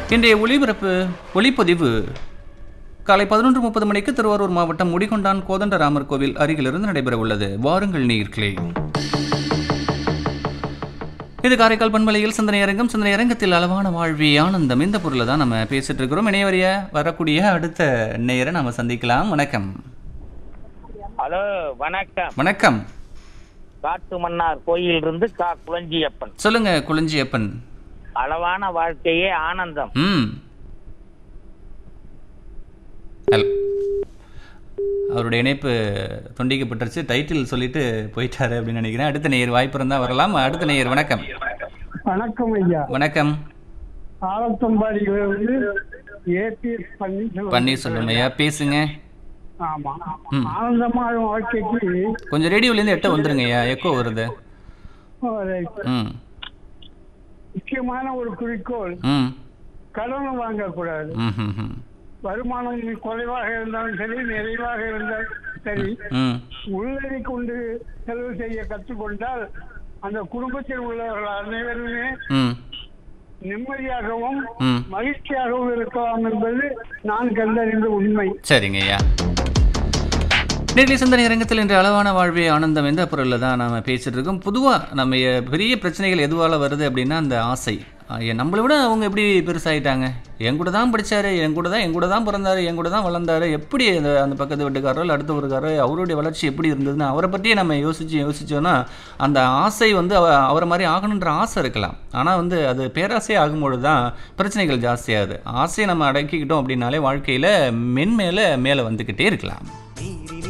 இன்றைய ஒளிபரப்பு ஒளிப்பதிவு காலை பதினொன்று முப்பது மணிக்கு திருவாரூர் மாவட்டம் முடிகொண்டான் கோதண்டராமர் கோவில் அருகிலிருந்து நடைபெற உள்ளது வாருங்கள் நீர்களே இது காரைக்கால் பண்பலையில் சிந்தனை அரங்கம் சிந்தனை அரங்கத்தில் அளவான வாழ்வி ஆனந்தம் இந்த பொருளை தான் நம்ம பேசிட்டு இருக்கிறோம் இணையவரிய வரக்கூடிய அடுத்த நேரை நாம சந்திக்கலாம் வணக்கம் ஹலோ வணக்கம் வணக்கம் காட்டு மன்னார் கோயில் இருந்து கா குளஞ்சியப்பன் சொல்லுங்க குளிஞ்சியப்பன் அளவான வாழ்க்கையே ஆனந்தம் ம் ஹலோ அவருடைய இணைப்பு துண்டிக்கப்பட்டுருச்சு டைட்டில் சொல்லிட்டு போயிட்டாரு அப்படின்னு நினைக்கிறேன் அடுத்த நேயர் வாய்ப்பு இருந்தால் வரலாம் அடுத்த நேயர் வணக்கம் வணக்கம் ஐயா வணக்கம் ஆலத்தம்பாடியிலிருந்து ஏபிஎஸ் பன்னீர்செல்வம் பன்னீர்செல்வம் ஐயா பேசுங்க ஆமா ம். ஆனந்தமான வாழ்க்கைக்கு கொஞ்சம் ரேடியோலேருந்து எட்ட வந்துருங்க ஐயா எக்கோ வருது ஒரு ம் முக்கியமான ஒரு குறிக்கோள் ம் கடன் வாங்கக்கூடாது ம் ம் ம் வருமானம் குறைவாக இருந்தாலும் சரி நிறைவாக இருந்தாலும் சரி ம் உள்ளதை கொண்டு செலவு செய்ய கற்றுக்கொண்டால் அந்த குடும்பத்தில் உள்ளவர்கள் அனைவருமே ம் நிம்மதியாகவும் ம் மகிழ்ச்சியாகவும் இருக்கலாம் என்பது நான் கண்டறிந்த உண்மை சரிங்க ஐயா நேரடி சிந்தனை அரங்கத்தில் இன்று அளவான வாழ்வே ஆனந்தம் என்ற பொருளில் தான் நம்ம பேசிட்டு இருக்கோம் பொதுவாக நம்ம எ- பெரிய பிரச்சனைகள் எதுவால வருது அப்படின்னா அந்த ஆசை அஹ் எ- நம்மளை விட அவங்க எப்படி பெருசாயிட்டாங்க என் கூட தான் படிச்சாரு என் கூட தான் என் கூட தான் பிறந்தாரு என் கூட தான் வளர்ந்தாரு எப்படி அந்த அந்த பக்கத்து வீட்டுக்காரோ இல்லை அடுத்த வீட்டுக்காரோ அவருடைய வளர்ச்சி எப்படி இருந்ததுன்னு அவரை பற்றியே நம்ம யோசிச்சு யோசிச்சோன்னா அந்த ஆசை வந்து அவ அவரை மாதிரி ஆகணுன்ற ஆசை இருக்கலாம் ஆனால் வந்து அது பேராசை ஆகும்பொழுது தான் பிரச்சனைகள் ஜாஸ்தியாகுது ஆசையை நம்ம அடக்கிக்கிட்டோம் அப்படின்னாலே வாழ்க்கையில் மென்மேலே மேலே வந்துக்கிட்டே இருக்கலாம்